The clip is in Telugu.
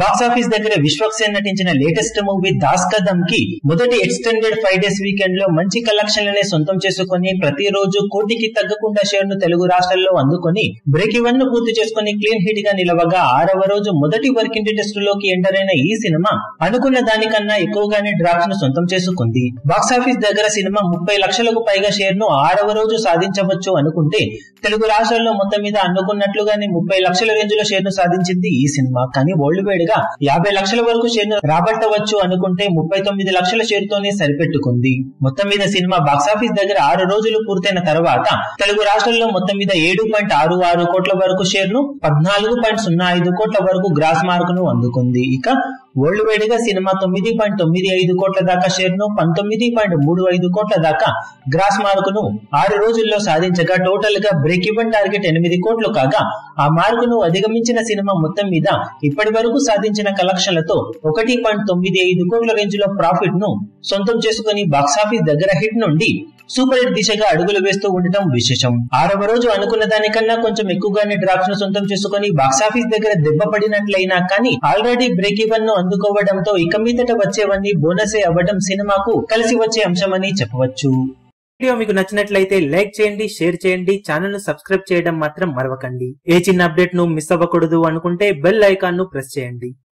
బాక్సాఫీస్ దగ్గర విశ్వక్ సేన్ నటించిన లేటెస్ట్ మూవీ దాస్ కదం కి మొదటి ఎక్స్టెండెడ్ ఫైవ్ డేస్ వీకెండ్ లో మంచి కలెక్షన్లనే సొంతం చేసుకుని ప్రతిరోజు కోటికి తగ్గకుండా షేర్ ను తెలుగు రాష్ట్రాల్లో అందుకొని బ్రేక్ ఈవెన్ ను పూర్తి చేసుకుని క్లీన్ హిట్ గా నిలవగా ఆరవ రోజు మొదటి వర్కింగ్ టెస్ట్ లోకి ఎంటర్ అయిన ఈ సినిమా అనుకున్న దానికన్నా ఎక్కువగానే డ్రాప్స్ ను సొంతం చేసుకుంది బాక్సాఫీస్ దగ్గర సినిమా ముప్పై లక్షలకు పైగా షేర్ ను ఆరవ రోజు సాధించవచ్చు అనుకుంటే తెలుగు రాష్ట్రాల్లో మొత్తం మీద అనుకున్నట్లుగానే ముప్పై లక్షల రేంజ్ లో షేర్ ను సాధించింది ఈ సినిమా కానీ వరల్డ్ వైడ్ గా యాభై లక్షల వరకు షేర్ ను రాబట్టవచ్చు అనుకుంటే ముప్పై తొమ్మిది లక్షల షేర్ తోనే సరిపెట్టుకుంది మొత్తం మీద సినిమా బాక్సాఫీస్ దగ్గర ఆరు రోజులు పూర్తయిన తర్వాత తెలుగు రాష్ట్రాల్లో మొత్తం మీద ఏడు పాయింట్ ఆరు ఆరు కోట్ల వరకు షేర్ ను పద్నాలుగు పాయింట్ సున్నా ఐదు కోట్ల వరకు గ్రాస్ మార్క్ ను అందుకుంది ఇక వరల్డ్ వైడ్ గా సినిమా తొమ్మిది పాయింట్ తొమ్మిది ఐదు కోట్ల దాకా షేర్ ను పంతొమ్మిది పాయింట్ మూడు ఐదు కోట్ల దాకా గ్రాస్ మార్క్ ను ఆరు రోజుల్లో సాధించగా టోటల్ గా బ్రేక్ ఈవెన్ టార్గెట్ ఎనిమిది కోట్లు కాగా ఆ మార్కును అధిగమించిన సినిమా మొత్తం మీద ఇప్పటి వరకు సాధించిన కలెక్షన్లతో ఒకటి పాయింట్ తొమ్మిది ఐదు కోట్ల రేంజ్ లో ప్రాఫిట్ ను సొంతం చేసుకుని బాక్సాఫీస్ దగ్గర హిట్ నుండి సూపర్ హిట్ దిశగా అడుగులు వేస్తూ ఉండటం విశేషం ఆరవ రోజు అనుకున్న దానికన్నా కొంచెం ఎక్కువగానే డ్రాప్స్ ను సొంతం చేసుకుని బాక్సాఫీస్ దగ్గర దెబ్బ పడినట్లయినా కానీ ఆల్రెడీ బ్రేక్ ఈవెన్ ను అందుకోవడంతో ఇక మీదట వచ్చేవన్నీ బోనసే అవ్వడం సినిమాకు కలిసి వచ్చే అంశమని చెప్పవచ్చు వీడియో మీకు నచ్చినట్లయితే లైక్ చేయండి షేర్ చేయండి ఛానల్ ను సబ్స్క్రైబ్ చేయడం మాత్రం మరవకండి ఏ చిన్న అప్డేట్ ను మిస్ అవ్వకూడదు అనుకుంటే బెల్ ఐకాన్ ను ప్రెస్ చేయండి